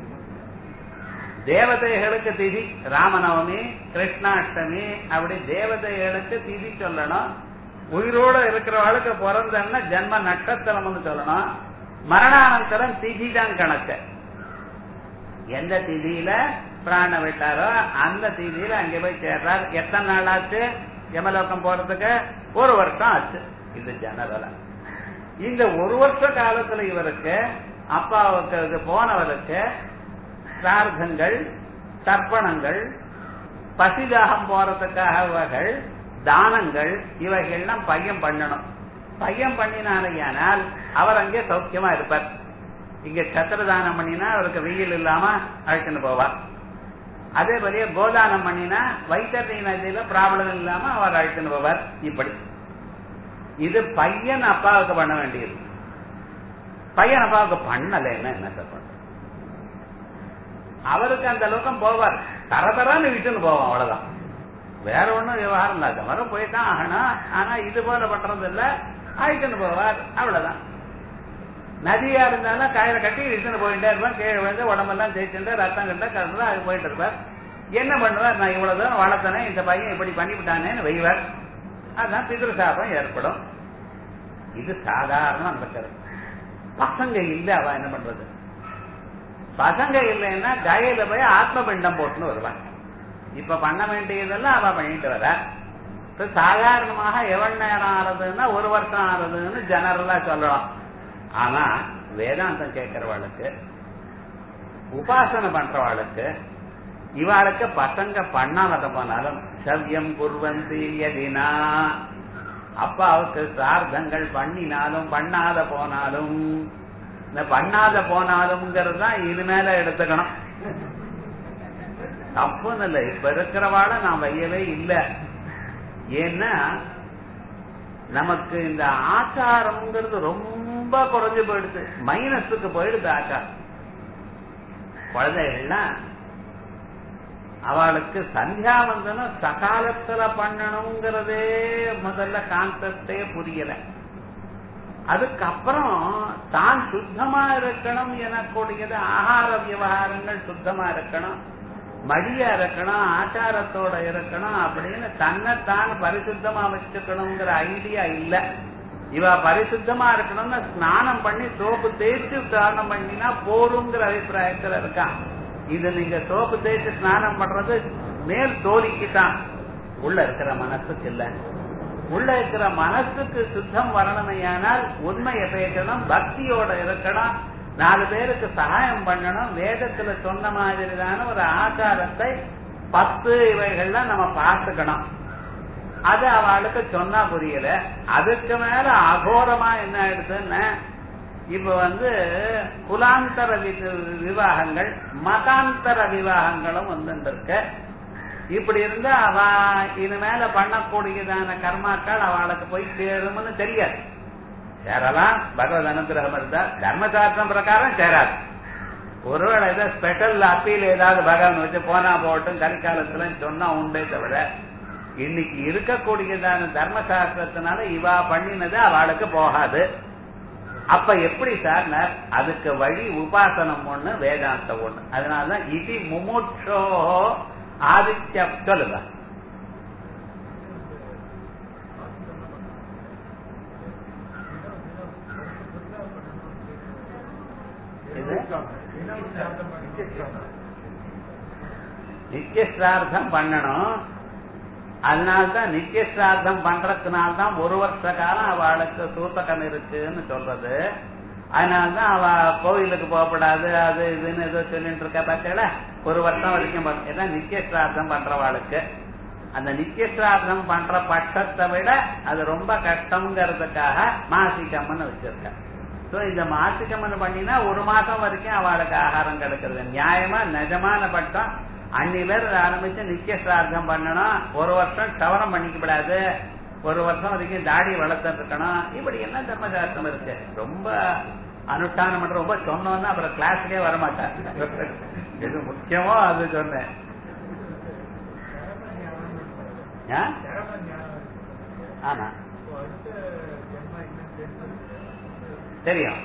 தேவதைகளுக்கு திதி ராமநவமி கிருஷ்ணாஷ்டமி அப்படி தேவதைகளுக்கு திதி சொல்லணும் உயிரோட இருக்கிறவளுக்கு பிறந்தன்னா ஜன்ம நட்சத்திரம்னு சொல்லணும் மரணானந்தரம் திதி தான் கணக்கு எந்த திதியில பிராண விட்டாரோ அந்த திதியில அங்க போய் சேர்றார் எத்தனை நாள் ஆச்சு யமலோகம் போறதுக்கு ஒரு வருஷம் ஆச்சு இது ஜெனரலா இந்த ஒரு வருஷ காலத்துல இவருக்கு அப்பாவுக்கு இது போனவருக்கு பிரார்த்தங்கள் தர்ப்பணங்கள் பசிதாகம் போறதுக்காகவர்கள் தானங்கள் இவைகள்லாம் பையன் பண்ணணும் பையன் பண்ணினாரையானால் அவர் அங்கே சௌக்கியமா இருப்பார் இங்க சத்திர தானம் பண்ணினா அவருக்கு வெயில் இல்லாம அழைச்சுன்னு போவார் அதே போலயே கோதானம் பண்ணினா வைத்தறி நதியில ப்ராப்ளம் இல்லாம அவர் அழைச்சுன்னு போவார் இப்படி இது பையன் அப்பாவுக்கு பண்ண வேண்டியது பையன் அப்பாவுக்கு பண்ணலைன்னா என்ன சார் பண்ற அவருக்கு அந்த லோகம் போவார் தரதரான்னு விட்டுன்னு போவோம் அவ்வளவுதான் வேற ஒண்ணும் விவகாரம் இல்லாத வர போய்தான் ஆகணும் ஆனா இது போல பண்றது இல்ல அழைச்சுன்னு போவார் அவ்வளவுதான் நதியா இருந்தாலும் கயிறை கட்டி இழுத்துன்னு போயிட்டே இருப்பார் கீழே விழுந்து உடம்பெல்லாம் தேய்ச்சுட்டு ரத்தம் கிட்ட கலந்து அது போயிட்டு இருப்பார் என்ன பண்ணுவார் நான் இவ்வளவு தூரம் வளர்த்தனே இந்த பையன் இப்படி பண்ணிவிட்டானேன்னு வைவார் அதான் பிதிருசாபம் ஏற்படும் இது சாதாரண நடக்கிறது பசங்க இல்ல அவ என்ன பண்றது பசங்க இல்லைன்னா கயையில போய் ஆத்ம பிண்டம் போட்டுன்னு வருவான் இப்ப பண்ண வேண்டியதெல்லாம் அவ பண்ணிட்டு வர சாதாரணமாக எவ்வளவு நேரம் ஆறுதுன்னா ஒரு வருஷம் ஆறுதுன்னு ஜெனரலா சொல்லலாம் ஆனா வேதாந்தம் கேட்கிறவாளுக்கு உபாசனை பண்றவாளுக்கு இவாளுக்கு பசங்க பண்ணாத போனாலும் சவ்யம் குர்வந்தி எதினா அப்பாவுக்கு சார்த்தங்கள் பண்ணினாலும் பண்ணாத போனாலும் இந்த பண்ணாத போனாலும்ங்கிறது தான் இனிமேல எடுத்துக்கணும் தப்புன்னு இல்லை இப்ப இருக்கிறவாள நான் வையவே இல்லை ஏன்னா நமக்கு இந்த ஆச்சாரம்ங்கிறது ரொம்ப குறைஞ்சு போயிடுது மைனஸுக்கு போயிடுது ஆச்சாரம் குழந்தைகள்லாம் அவளுக்கு சந்தியாவந்தனம் சகாலத்துல பண்ணணுங்கிறதே முதல்ல கான்செப்டே புரியல அதுக்கப்புறம் தான் சுத்தமா இருக்கணும் எனக்கூடியது ஆகார விவகாரங்கள் சுத்தமா இருக்கணும் மடியா இருக்கணும் ஆச்சாரத்தோட இருக்கணும் அப்படின்னு தன்னைத்தான் பரிசுத்தமா வச்சுக்கணுங்கிற ஐடியா இல்ல இவ பரிசுத்தமா இருக்கணும்னு ஸ்நானம் பண்ணி சோப்பு தேய்ச்சி ஸ்நானம் பண்ணினா போருங்கிற அபிப்பிராயத்துல இருக்கான் இது நீங்க சோப்பு தேய்ச்சி ஸ்நானம் பண்றது மேல் தோலிக்கு தான் உள்ள இருக்கிற மனசுக்கு இல்ல உள்ள இருக்கிற மனசுக்கு சுத்தம் வரணுமையானால் உண்மையை பேசணும் பக்தியோட இருக்கணும் நாலு பேருக்கு சகாயம் பண்ணணும் வேதத்துல சொன்ன மாதிரிதான ஒரு ஆச்சாரத்தை பத்து இவைகள்லாம் நம்ம பார்த்துக்கணும் அது அவளுக்கு சொன்னா புரியல அதுக்கு மேல அகோரமா என்ன ஆயிடுதுன்னு இப்ப வந்து குலாந்தர விவாகங்கள் மதாந்தர விவாகங்களும் வந்து இருக்கு இப்படி இருந்தா அவ இனிமேல பண்ணக்கூடியதான கர்மாக்கள் அவளுக்கு போய் சேரும்னு தெரியாது சேரலாம் பகவத் அனுகிரகம் இருந்தா தர்மசாஸ்திரம் பிரகாரம் சேராது ஒருவேளை ஏதோ ஸ்பெஷல் அப்பீல் ஏதாவது பகவான் வச்சு போனா போட்டும் கரிகாலத்துல சொன்னா உண்டே தவிர இன்னைக்கு இருக்கக்கூடியதான தர்மசாஸ்திரத்தினால இவா பண்ணினது அவளுக்கு போகாது அப்ப எப்படி சார் அதுக்கு வழி உபாசனம் ஒண்ணு வேதாந்தம் ஒண்ணு அதனாலதான் இது முமுட்சோ ஆதித்ய சொல்லுங்க நித்தியஸ்ரார்த்தம் பண்ணணும் அதனால்தான் நித்தியஸ்ரார்த்தம் பண்றதுனால்தான் ஒரு வருஷ காலம் அவளுக்கு சூத்தகம் இருக்குன்னு சொல்றது அதனால்தான் அவ கோவிலுக்கு போகப்படாது அது இதுன்னு ஏதோ சொல்லிட்டு இருக்க பார்த்தீங்களா ஒரு வருஷம் வரைக்கும் ஏன்னா நித்தியஸ்ரார்த்தம் பண்றவாளுக்கு அந்த நித்தியஸ்ரார்த்தம் பண்ற பட்சத்தை விட அது ரொம்ப கஷ்டம்ங்கிறதுக்காக மாசிக்கம்னு வச்சிருக்க சோ இந்த மாசிக்கம்னு பண்ணினா ஒரு மாசம் வரைக்கும் அவளுக்கு ஆகாரம் கிடைக்கிறது நியாயமா நிஜமான பட்டம் அன்னிலர் ஆரம்பிச்சு நித்திய சிரார்த்தம் பண்ணணும் ஒரு வருஷம் சவரம் பண்ணிக்கப்படாது ஒரு வருஷம் வரைக்கும் தாடி வளர்த்துட்டு இருக்கணும் இப்படி என்ன தர்மசாஸ்திரம் இருக்கு ரொம்ப அனுஷ்டானம் பண்ற ரொம்ப சொன்னோம்னா அப்புறம் கிளாஸ்லயே வரமாட்டாங்க எது முக்கியமோ அது சொன்னேன் ஆமா தெரியும்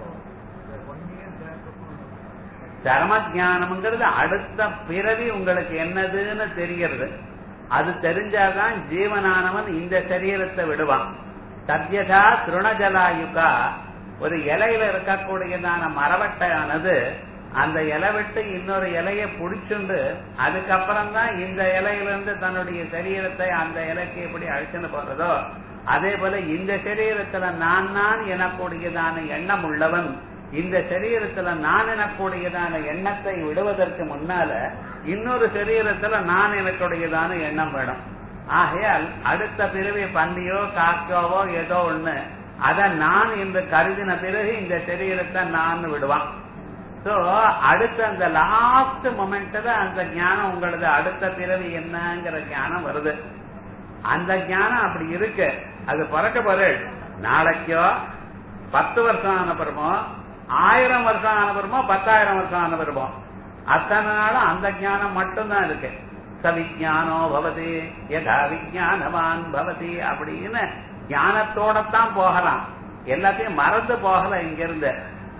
சரம ஜானம்ங்கிறது அடுத்த பிறவி உங்களுக்கு என்னதுன்னு தெரிகிறது அது தெரிஞ்சாதான் ஜீவனானவன் இந்த சரீரத்தை விடுவான் சத்யதா திருணஜலாயுகா ஒரு இலையில இருக்கக்கூடியதான மரவட்டையானது அந்த இலை விட்டு இன்னொரு இலைய புடிச்சுண்டு அதுக்கப்புறம் தான் இந்த இலையிலிருந்து தன்னுடைய சரீரத்தை அந்த இலைக்கு எப்படி அழிச்சுன்னு போறதோ அதே போல இந்த சரீரத்துல நான் நான் எனக்கூடியதான எண்ணம் உள்ளவன் இந்த சரீரத்துல நான் எனக்கூடியதான எண்ணத்தை விடுவதற்கு முன்னால இன்னொரு சரீரத்துல நான் எனக்குடையதான எண்ணம் வேணும் ஆகையால் அடுத்த பிறவி பன்னியோ காக்கோவோ ஏதோ ஒண்ணு அத நான் என்று கருதின பிறகு இந்த சரீரத்தை நான் விடுவான் சோ அடுத்த அந்த லாஸ்ட் மொமெண்ட்ல அந்த ஞானம் உங்களது அடுத்த பிறவி என்னங்கிற ஞானம் வருது அந்த ஞானம் அப்படி இருக்கு அது பிறக்க பொருள் நாளைக்கோ பத்து வருஷம் ஆன பிறமோ ஆயிரம் வருஷம் ஆன பிறமோ பத்தாயிரம் வருஷம் ஆன பிறமோ அத்தனை நாளும் அந்த ஞானம் மட்டும்தான் இருக்கு சவிஜானோ பவதி யதா விஜானவான் பவதி அப்படின்னு ஞானத்தோடத்தான் போகலாம் எல்லாத்தையும் மறந்து போகல இங்க இருந்து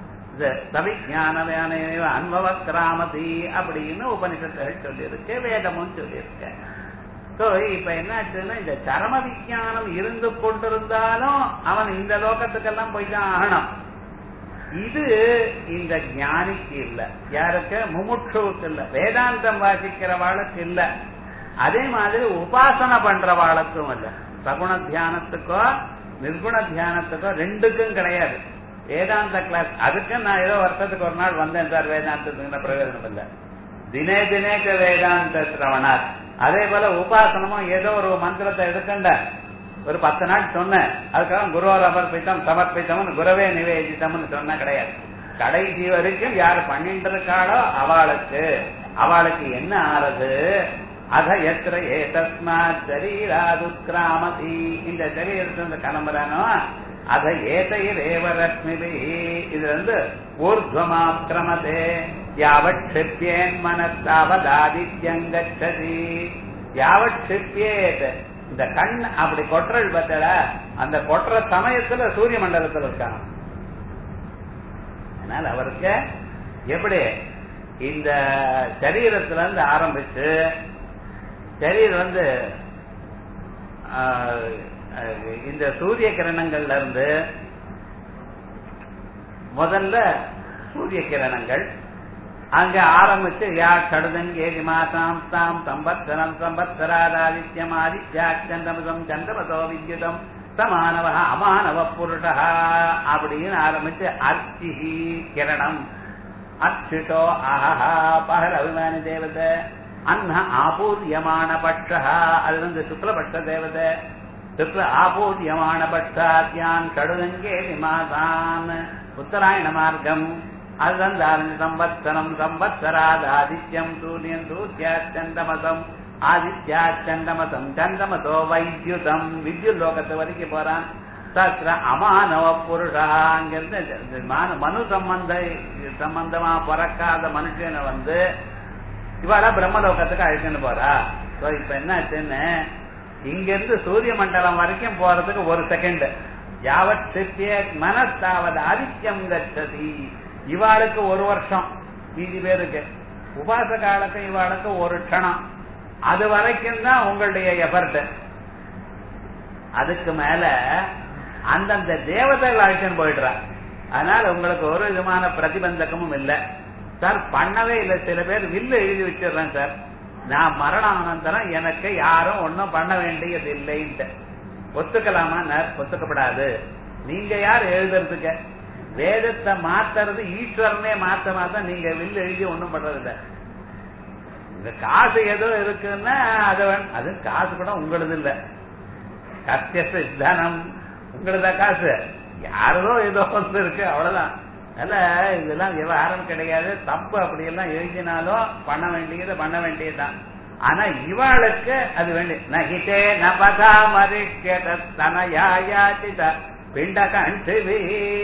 சவிஜானவானே அனுபவ கிராமதி அப்படின்னு உபனிஷத்துகள் சொல்லியிருக்கு வேதமும் சொல்லியிருக்கு சோ இப்ப என்னாச்சுன்னா இந்த சரம விஞ்ஞானம் இருந்து கொண்டிருந்தாலும் அவன் இந்த லோகத்துக்கெல்லாம் போய் தான் ஆகணும் இது இந்த ஞானிக்கு இல்ல யாருக்கு முமுட்சுவுக்கு இல்ல வேதாந்தம் வாசிக்கிறவாளுக்கு இல்ல அதே மாதிரி உபாசனை பண்றவாளுக்கும் இல்ல சகுண தியானத்துக்கோ நிர்குண தியானத்துக்கோ ரெண்டுக்கும் கிடையாது வேதாந்த கிளாஸ் அதுக்கு நான் ஏதோ வருஷத்துக்கு ஒரு நாள் வந்தேன் சார் வேதாந்தத்துக்கு பிரயோஜனம் இல்ல தினே தினேக்க வேதாந்த சிரவணார் அதே போல உபாசனமும் ஏதோ ஒரு மந்திரத்தை எடுக்கண்ட ஒரு பத்து நாள் சொன்னேன் அதுக்காக குருவர் அமர்ப்பித்தம் சமர்ப்பித்தம் குருவே நிவேதித்தம்னு சொன்ன கிடையாது கடைசி வரைக்கும் யார் பண்ணிட்டு இருக்காளோ அவளுக்கு அவளுக்கு என்ன ஆறுது அத எத்திர ஏ தஸ்மாத் சரீராதுக்கிராமதி இந்த சரீரத்திலிருந்து கிளம்புறானோ அத ஏதைரேவ ரஷ்மிபி இது வந்து ஊர்துவமாக்கிரமதே யாவட் க்ஷிப்யேன் மனத்தாவதாதித்யங்கச்சதி யாவட் க்ஷிப்யேத் இந்த கண் அப்படி கொட்டுறது பார்த்தல அந்த கொட்டுற சமயத்துல சூரிய மண்டலத்தில் இருக்காங்க அதனால அவருக்கு எப்படி இந்த சரீரத்துல இருந்து ஆரம்பிச்சு சரீரம் வந்து இந்த சூரிய கிரணங்கள்ல இருந்து முதல்ல சூரிய கிரணங்கள் அங்க ஆரம்பிச்சு யா கடுதன் ஏதி மாசாம் தாம் சம்பத்சரம் சம்பத்சராதாதித்யம் ஆதித்யாச்சந்தமதம் சந்திரமதோ வித்யுதம் சமானவ அமானவ புருஷா அப்படின்னு ஆரம்பிச்சு அர்ச்சிஹி கிரணம் அச்சுட்டோ அஹஹா பகல் அபிமானி தேவதை அன்ன ஆபூர்யமான பட்சா அது வந்து சுக்லபட்ச தேவதை சுக்ல ஆபூர்யமான பட்சாத்யான் கடுதங்கே விமாதான் உத்தராயண மார்க்கம் அதுதான் சம்பத்சரம் சம்பத்சராத் ஆதித்யம் சூரியன் சூர்யாச்சந்தமதம் ஆதித்யாச்சந்தமதம் சந்தமதோ வைத்யுதம் வித்யுத் லோகத்து வரைக்கும் போறான் சத்ர அமானவ புருஷாங்கிறது மனு சம்பந்த சம்பந்தமா பிறக்காத மனுஷனை வந்து இவாளா பிரம்மலோகத்துக்கு அழைச்சுன்னு போறா இப்ப என்ன ஆச்சுன்னு இங்க இருந்து சூரிய மண்டலம் வரைக்கும் போறதுக்கு ஒரு செகண்ட் யாவத் சித்திய மனஸ்தாவது ஆதித்யம் கச்சதி இவாளுக்கு ஒரு வருஷம் மீதி பேருக்கு உபாச காலத்து இவாளுக்கு ஒரு க்ஷணம் அது வரைக்கும் தான் உங்களுடைய எஃபர்ட் அதுக்கு மேல அந்தந்த தேவதைகள் அழைச்சுன்னு போயிடுறா அதனால உங்களுக்கு ஒரு விதமான பிரதிபந்தகமும் இல்லை சார் பண்ணவே இல்லை சில பேர் வில்லு எழுதி வச்சிடுறேன் சார் நான் மரணம் அனந்தரம் எனக்கு யாரும் ஒன்னும் பண்ண வேண்டியது இல்லைன்ட்டு ஒத்துக்கலாமா ஒத்துக்கப்படாது நீங்க யார் எழுதுறதுக்கு வேதத்தை மாத்துறது ஈஸ்வரனே மாத்த மாத்த நீங்க வில்லு எழுதி ஒண்ணும் பண்றது இல்ல இந்த காசு ஏதோ இருக்குன்னா அது அது காசு கூட உங்களது இல்ல கத்தியச தனம் உங்களதா காசு யாரோ ஏதோ வந்து இருக்கு அவ்வளவுதான் அதனால இதெல்லாம் விவகாரம் கிடையாது தப்பு அப்படி எல்லாம் எழுதினாலும் பண்ண வேண்டியது பண்ண வேண்டியதுதான் ஆனா இவாளுக்கு அது வேண்டிய நகிதே நபதா மதிக்கேதனயாச்சித பிண்ட கண்டிவி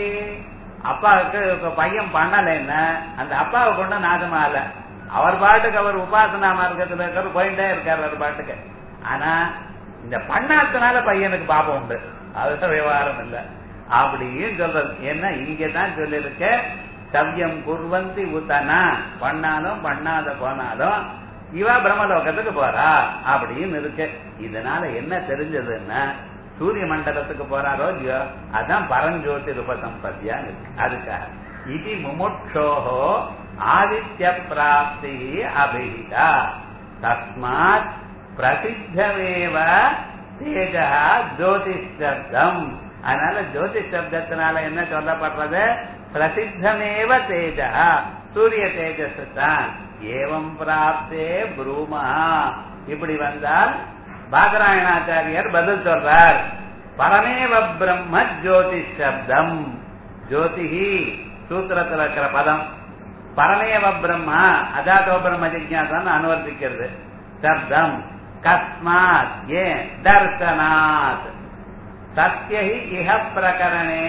அப்பாவுக்கு பையன் பண்ணலைன்னா அந்த அப்பாவை கொண்டு நாசமால அவர் பாட்டுக்கு அவர் உபாசனா மார்க்கத்துல இருக்கிற போயிட்டே இருக்காரு அவர் பாட்டுக்கு ஆனா இந்த பண்ணாதனால பையனுக்கு பாபம் உண்டு அதுதான் விவகாரம் இல்ல அப்படின்னு சொல்றது ஏன்னா இங்கதான் சொல்லிருக்க சவ்யம் குர்வந்தி உத்தனா பண்ணாலும் பண்ணாத போனாலும் இவ பிரம்மலோகத்துக்கு போறா அப்படின்னு இருக்கு இதனால என்ன தெரிஞ்சதுன்னா சூரிய மண்டலத்துக்கு போறாரோ இல்லையோ அதான் பரஞ்சோதி ரூபசம்பத்தியா இருக்கு அதுக்காக இது முமுட்சோஹோ ஆதித்ய பிராப்தி அபிஹிதா தஸ்மாத் பிரசித்தமேவ தேஜா ஜோதிஷப்தம் அதனால ஜோதிஷ் சப்தத்தினால என்ன சொல்லப்படுறது பிரசித்தமேவ தேஜா சூரிய தேஜஸ் தான் ஏவம் பிராப்தே ப்ரூமா இப்படி வந்தால் பாதராயணாச்சாரியர் பதில் சொல்றார் பரமேவ பிரம்ம ஜோதிஷ் சப்தம் ஜோதிஹி சூத்திரத்தில் இருக்கிற பதம் பரமேவ பிரம்மா அஜாதோ பிரம்ம ஜிஜாசான்னு அனுவர்த்திக்கிறது சப்தம் கஸ்மாத் ஏன் தர்சனாத் சத்யஹி இஹ பிரகரணே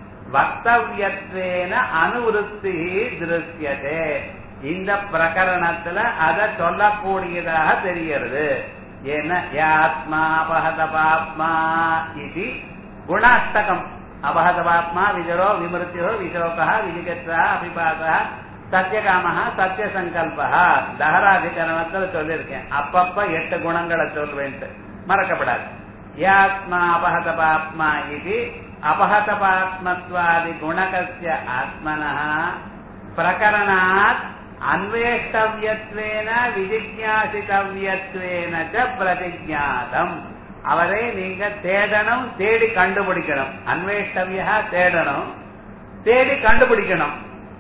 வக்தவியத்வேன அனுவருத்தி திருஷ்யதே இந்த பிரகரணத்துல அதை சொல்லக்கூடியதாக தெரிகிறது ஏன்னா ஆத்மா அபகதபாத்மா இது குணாஷ்டகம் அபகதபாத்மா விஜரோ விமிருத்தியோ விசோகா விஜிகத்ரா அபிபாசா சத்தியகாமஹா சத்திய சங்கல்பா தகராதிகரணத்தில் சொல்லியிருக்கேன் அப்பப்ப எட்டு குணங்களை சொல்வேன்ட்டு மறக்கப்படாது யாத்மா அபகதபாத்மா இது அபகதபாத்மத்வாதி குணகஸ்ய ஆத்மனः பிரகரணாத் அன்வேஷ்டவியத்வேன விஜிஜாசித்தவியத்வேன ச பிரதிஜாதம் அவரை நீங்க தேடணும் தேடி கண்டுபிடிக்கணும் அன்வேஷ்டவியா தேடணும் தேடி கண்டுபிடிக்கணும்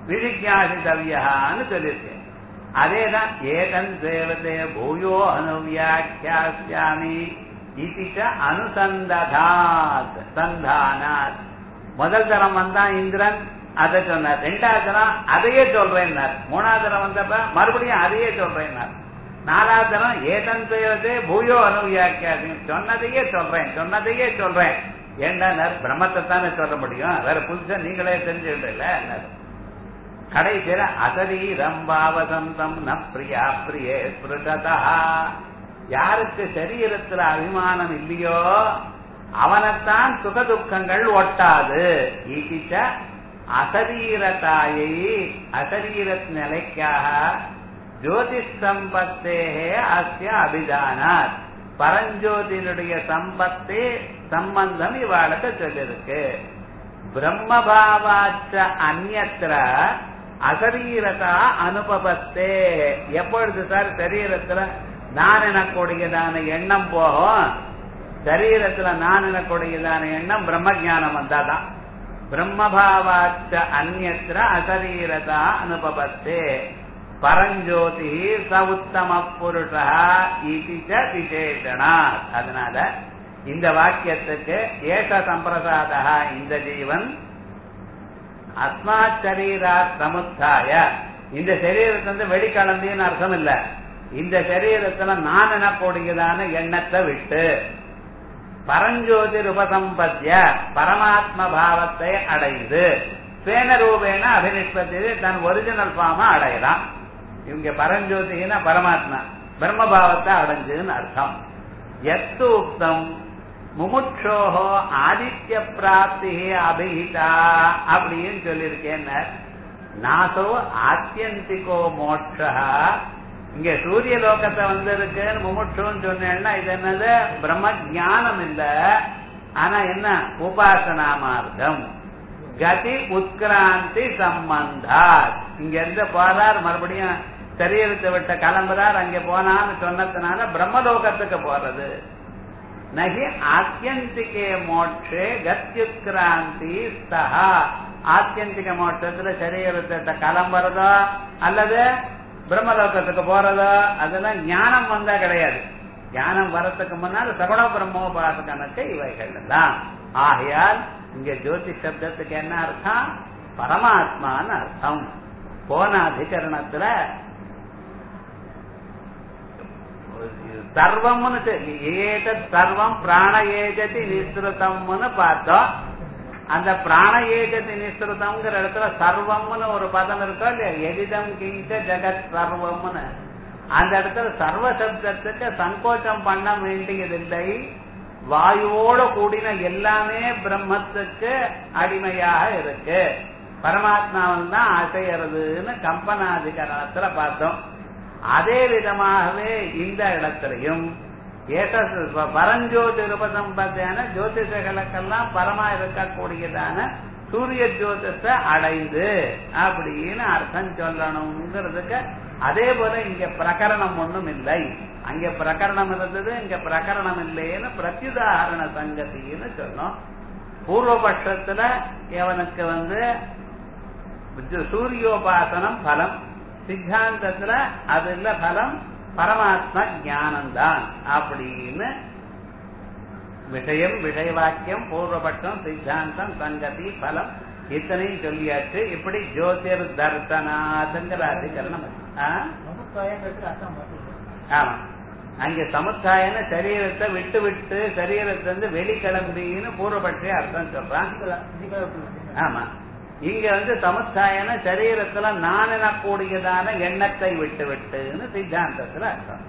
விஜிஜாசித்தவியான்னு சொல்லியிருக்கேன் அதேதான் ஏதன் தேவதே பூயோ அனுவியாக்கியாமி இதிச்ச அனுசந்ததாத் சந்தானாத் முதல் தரம் வந்தான் இந்திரன் அதை சொன்னார் ரெண்டாவது தரம் அதையே சொல்றேன்னார் மூணாவது தரம் வந்தப்ப மறுபடியும் அதையே சொல்றேன்னார் நாலாவது தரம் ஏதன் தேவதே பூயோ அனுவியாக்கியாமி சொன்னதையே சொல்றேன் சொன்னதையே சொல்றேன் ஏண்டார் பிரம்மத்தை தானே சொல்ல முடியும் வேற புதுசா நீங்களே தெரிஞ்சுக்கிட்டு கடைசியில அசரீரம் பாவசந்தம் ந பிரியா பிரியே ஸ்பிருதா யாருக்கு சரீரத்துல அபிமானம் இல்லையோ அவனைத்தான் சுக துக்கங்கள் ஒட்டாது ஈகிச்ச அசரீரதாயை அசரீர நிலைக்காக ஜோதிஷ் சம்பத்தேகே அஸ்ய அபிதானாத் பரஞ்சோதியினுடைய சம்பத்தே சம்பந்தம் இவாளுக்கு சொல்லிருக்கு பிரம்மபாவாச்ச அந்நத்திர அசரீரதா அனுபவத்தே எப்பொழுது சார் சரீரத்துல நான் எனக்கூடியதான எண்ணம் போகும் சரீரத்துல நான் எனக்கூடியதான எண்ணம் பிரம்ம ஜானம் வந்தாதான் பிரம்மபாவாச்ச அந்நத்திர அசரீரதா அனுபவத்தே பரஞ்சோதி ச உத்தம புருஷா இது விசேஷனா அதனால இந்த வாக்கியத்துக்கு ஏஷ சம்பிரசாதா இந்த ஜீவன் அஸ்மாத் சரீரா சமுத்தாய இந்த சரீரத்திலிருந்து வெளிக்கலந்தின்னு அர்த்தம் இல்ல இந்த சரீரத்துல நான் எனக்கூடியதான எண்ணத்தை விட்டு பரஞ்சோதி உபசம்பத்திய பரமாத்ம பாவத்தை அடைந்து சேன ரூபேன அபினிஷ்பத்தி தன் ஒரிஜினல் ஃபார்மா அடையலாம் இவங்க பரஞ்சோதினா பரமாத்மா பிரம்மபாவத்தை அடைஞ்சுன்னு அர்த்தம் எத்து உக்தம் முமுட்சோஹோ ஆதித்ய பிராப்தி அபிஹிதா அப்படின்னு சொல்லியிருக்கேன் நாசோ ஆத்தியந்திகோ மோட்சா இங்க சூரிய லோகத்தை வந்திருக்குன்னு முமுட்சுன்னு சொன்னேன்னா இது என்னது பிரம்ம ஜானம் இல்ல ஆனா என்ன உபாசனா மார்க்கம் கதி உத்கிராந்தி சம்பந்தா இங்க இருந்து போறார் மறுபடியும் சரீரத்தை விட்ட கிளம்புறார் அங்க போனான்னு சொன்னதுனால பிரம்மலோகத்துக்கு போறது நகி ஆத்தியந்திகே மோட்சே கத்யுத்கிராந்தி ஸ்தஹா ஆத்தியந்திக மோட்சத்துல சரீரத்தை கிளம்புறதோ அல்லது பிரம்மலோகத்துக்கு போறதோ அதெல்லாம் ஞானம் வந்தா கிடையாது ஞானம் வரத்துக்கு முன்னால் சகுண பிரம்மோபாசகனுக்கு இவைகள் எல்லாம் ஆகையால் இங்க ஜோதி சப்தத்துக்கு என்ன அர்த்தம் பரமாத்மான்னு அர்த்தம் போன அதிகரணத்துல சர்வம்னு ஏதத் சர்வம் பிராண ஏஜதி நிஸ்ருதம்னு பார்த்தோம் அந்த பிராண ஏஜதி நிஸ்ருதம்ங்கிற இடத்துல சர்வம்னு ஒரு பதம் இருக்கோ இல்லையா எதிதம் கிஞ்ச ஜெகத் சர்வம்னு அந்த இடத்துல சர்வ சப்தத்துக்கு சங்கோச்சம் பண்ண வேண்டியதில்லை வாயுவோட கூடின எல்லாமே பிரம்மத்துக்கு அடிமையாக இருக்கு பரமாத்மாவில் தான் அசையறதுன்னு கம்பனாதிகரணத்துல பார்த்தோம் அதே விதமாகவே இந்த இடத்திலையும் ஏக பரஞ்சோதி ரூபசம்பத்தியான ஜோதிஷர்களுக்கெல்லாம் பரமா இருக்கக்கூடியதான சூரிய ஜோதிஷத்தை அடைந்து அப்படின்னு அர்த்தம் சொல்லணுங்கிறதுக்கு அதே போல இங்க பிரகரணம் ஒண்ணும் இல்லை அங்க பிரகரணம் இருந்தது இங்க பிரகரணம் இல்லைன்னு பிரத்யுதாரண சங்கத்தின்னு சொன்னோம் பூர்வபட்சத்துல இவனுக்கு வந்து சூரியோபாசனம் பலம் சித்தாந்தத்துல அது இல்ல பலம் பரமாத்மா ஞானம்தான் அப்படின்னு விஷயம் விஷய வாக்கியம் பூர்வபட்சம் சித்தாந்தம் சங்கதி பலம் இத்தனையும் சொல்லியாச்சு இப்படி ஜோதிர் தர்சனாதுங்கிற அதிகரணம் ஆமா அங்க சமுத்தாயன சரீரத்தை விட்டு விட்டு சரீரத்தை வந்து வெளிக்கிளம்பின்னு பூர்வபட்சே அர்த்தம் சொல்றான் ஆமா இங்க வந்து சமுத்தாயன சரீரத்துல நான் எனக்கூடியதான எண்ணத்தை விட்டு விட்டுன்னு சித்தாந்தத்துல அர்த்தம்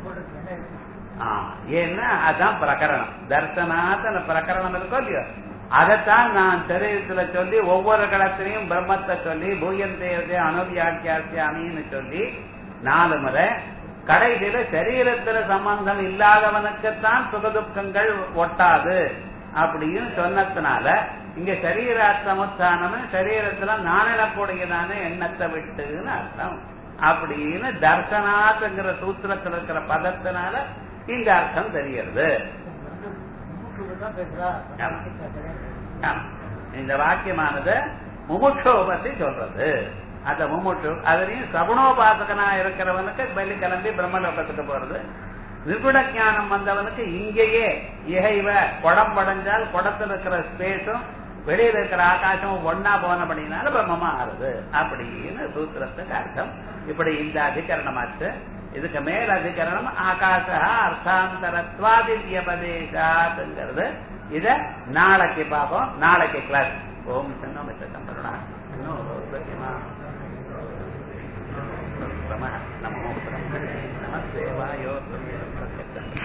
ஏன்னா அதான் பிரகரணம் தர்சனாத்தன பிரகரணம் இருக்கோ இல்லையோ அதைத்தான் நான் சரீரத்துல சொல்லி ஒவ்வொரு களத்திலையும் பிரம்மத்தை சொல்லி பூயன் தேவதே அனுவியாக்கியாசியாமின்னு சொல்லி நாலு முறை கடைசியில சரீரத்துல சம்பந்தம் இல்லாதவனுக்குத்தான் சுகதுக்கங்கள் ஒட்டாது அப்படின்னு சொன்னதுனால இங்க சரீராத்தமுத்தானம் சரீரத்துல நானிடக்கூடியதான எண்ணத்தை விட்டுன்னு அர்த்தம் அப்படின்னு தர்சனாத்துங்கிற சூத்திரத்தில் இருக்கிற பதத்தினால இந்த அர்த்தம் தெரிகிறது இந்த வாக்கியமானது முமுட்சோ பத்தி சொல்றது அந்த முமுட்சு அதுலயும் சகுணோபாசகனா இருக்கிறவனுக்கு பலி கிளம்பி பிரம்மலோகத்துக்கு போறது நிர்குண ஞானம் வந்தவனுக்கு இங்கேயே இகைவ குடம் படைஞ்சால் குடத்துல இருக்கிற ஸ்பேஸும் வெளியில இருக்கிற ஆகாசமும் ஒன்னா போனபடினால பிரம்மமா ஆறுது அப்படின்னு சூத்திரத்துக்கு அர்த்தம் இப்படி இந்த அதிகரணமாச்சு இதுக்கு மேல் அதிகரணம் ஆகாச அர்த்தாந்தரத்வாதி வியபதேசாத்துங்கிறது இத நாளைக்கு பார்ப்போம் நாளைக்கு கிளாஸ் ஓம் சன்னோ மித்த சம்பரணா நமோ நமஸ்தேவாயோ